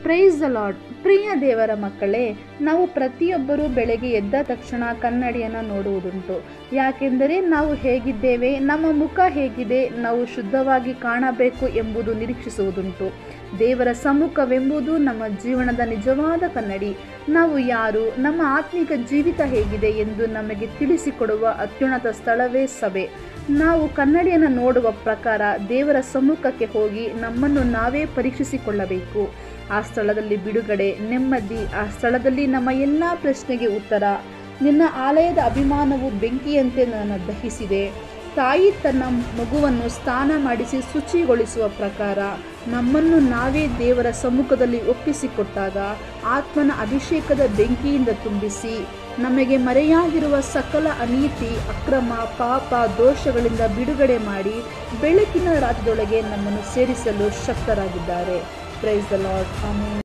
praise the lord ಪ್ರಿಯ ದೇವರ ಮಕ್ಕಳೇ ನಾವು ಪ್ರತಿಯೊಬ್ಬರೂ ಬೆಳಗ್ಗೆ ಎದ್ದ ತಕ್ಷಣ ಕನ್ನಡಿಯನ್ನು ನೋಡುವುದುಂಟು ಯಾಕೆಂದರೆ ನಾವು ಹೇಗಿದ್ದೇವೆ ನಮ್ಮ ಮುಖ ಹೇಗಿದೆ ನಾವು ಶುದ್ಧವಾಗಿ ಕಾಣಬೇಕು ಎಂಬುದು ನಿರೀಕ್ಷಿಸುವುದುಂಟು ದೇವರ ಸಮ್ಮುಖವೆಂಬುದು ನಮ್ಮ ಜೀವನದ ನಿಜವಾದ ಕನ್ನಡಿ ನಾವು ಯಾರು ನಮ್ಮ ಆತ್ಮಿಕ ಜೀವಿತ ಹೇಗಿದೆ ಎಂದು ನಮಗೆ ತಿಳಿಸಿಕೊಡುವ ಅತ್ಯುನ್ನತ ಸ್ಥಳವೇ ಸಭೆ ನಾವು ಕನ್ನಡಿಯನ್ನು ನೋಡುವ ಪ್ರಕಾರ ದೇವರ ಸಮ್ಮುಖಕ್ಕೆ ಹೋಗಿ ನಮ್ಮನ್ನು ನಾವೇ ಪರೀಕ್ಷಿಸಿಕೊಳ್ಳಬೇಕು ಆ ಸ್ಥಳದಲ್ಲಿ ಬಿಡುಗಡೆ ನೆಮ್ಮದಿ ಆ ಸ್ಥಳದಲ್ಲಿ ನಮ್ಮ ಎಲ್ಲ ಪ್ರಶ್ನೆಗೆ ಉತ್ತರ ನಿನ್ನ ಆಲಯದ ಅಭಿಮಾನವು ಬೆಂಕಿಯಂತೆ ನನ್ನ ದಹಿಸಿದೆ ತಾಯಿ ತನ್ನ ಮಗುವನ್ನು ಸ್ನಾನ ಮಾಡಿಸಿ ಶುಚಿಗೊಳಿಸುವ ಪ್ರಕಾರ ನಮ್ಮನ್ನು ನಾವೇ ದೇವರ ಸಮ್ಮುಖದಲ್ಲಿ ಒಪ್ಪಿಸಿಕೊಟ್ಟಾಗ ಆತ್ಮನ ಅಭಿಷೇಕದ ಬೆಂಕಿಯಿಂದ ತುಂಬಿಸಿ ನಮಗೆ ಮರೆಯಾಗಿರುವ ಸಕಲ ಅನೀತಿ ಅಕ್ರಮ ಪಾಪ ದೋಷಗಳಿಂದ ಬಿಡುಗಡೆ ಮಾಡಿ ಬೆಳಕಿನ ರಾಜ್ಯದೊಳಗೆ ನಮ್ಮನ್ನು ಸೇರಿಸಲು ಶಕ್ತರಾಗಿದ್ದಾರೆ ಪ್ರೈಸ್ ದ ಲಾರ್ಡ್ ಆಮೇಲೆ